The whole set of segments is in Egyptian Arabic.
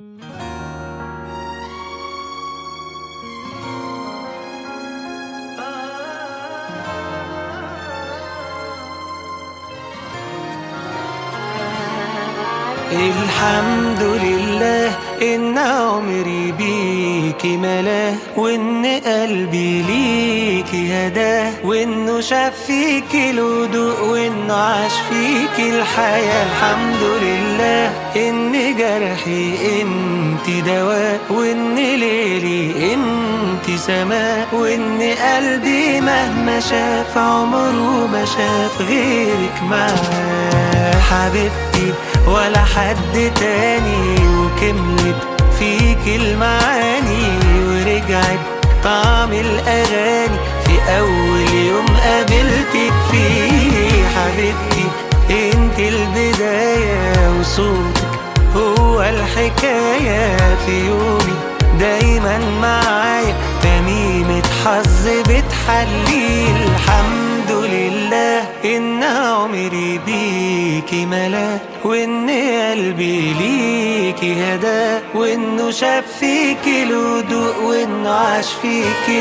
الحمد لله إن عمري بيكي ملاه وإن قلبي ليكي هداه وإنه شاف فيكي الهدوء وإنه عاش فيكي الحياة الحمد لله إن جرحي انت دواء وإن ليلي انت سماء وإن قلبي مهما شاف عمره ما شاف غيرك معاه حبيبتي ولا حد تاني وكملت فيك المعاني ورجعت طعم الأغاني في أول يوم قابلتك فيه حبيبتي انت البداية وصوتك هو الحكاية في يومي دايما معايا تميمة حظ بتحلي الحمد لله إن عمري بيكي ملا وإن قلبي ليكي هدا وإنه شاف فيكي الهدوء وإنه عاش فيكي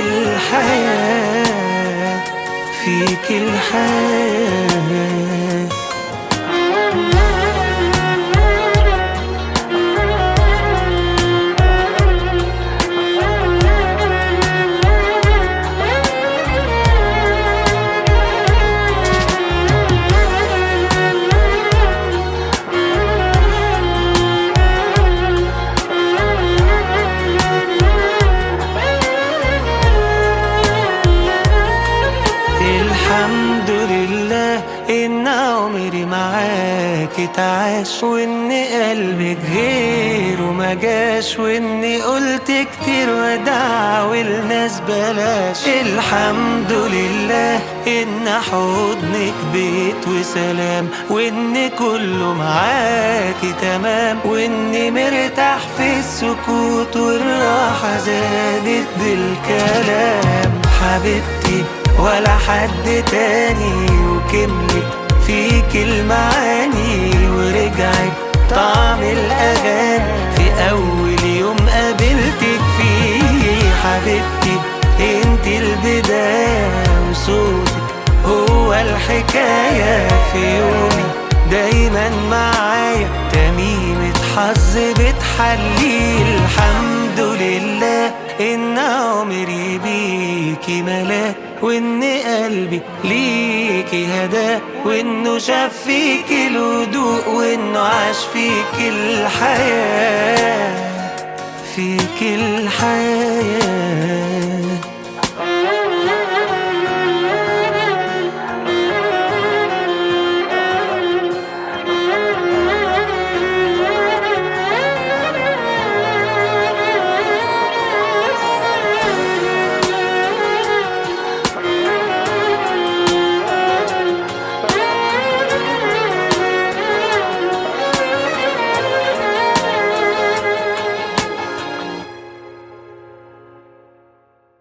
الحياة فيكي الحياة الحمد لله إن عمري معاك اتعاش وإن قلبك غيره ما جاش وإني قلت كتير وداع والناس بلاش الحمد لله إن حضنك بيت وسلام وإن كله معاكي تمام وإني مرتاح في السكوت والراحة زادت بالكلام حبيبتي ولا حد تاني وكملت فيك المعاني ورجعت طعم الأغاني في أول يوم قابلتك فيه حبيبتي انت البداية وصوتك هو الحكاية في يومي دايما معايا تميمة حظ بتحلي الحمد لله إن عمري بيكي ملا وإن قلبي ليكي هدا وإنه شاف فيكي الهدوء وإنه عاش فيكي الحياة فيكي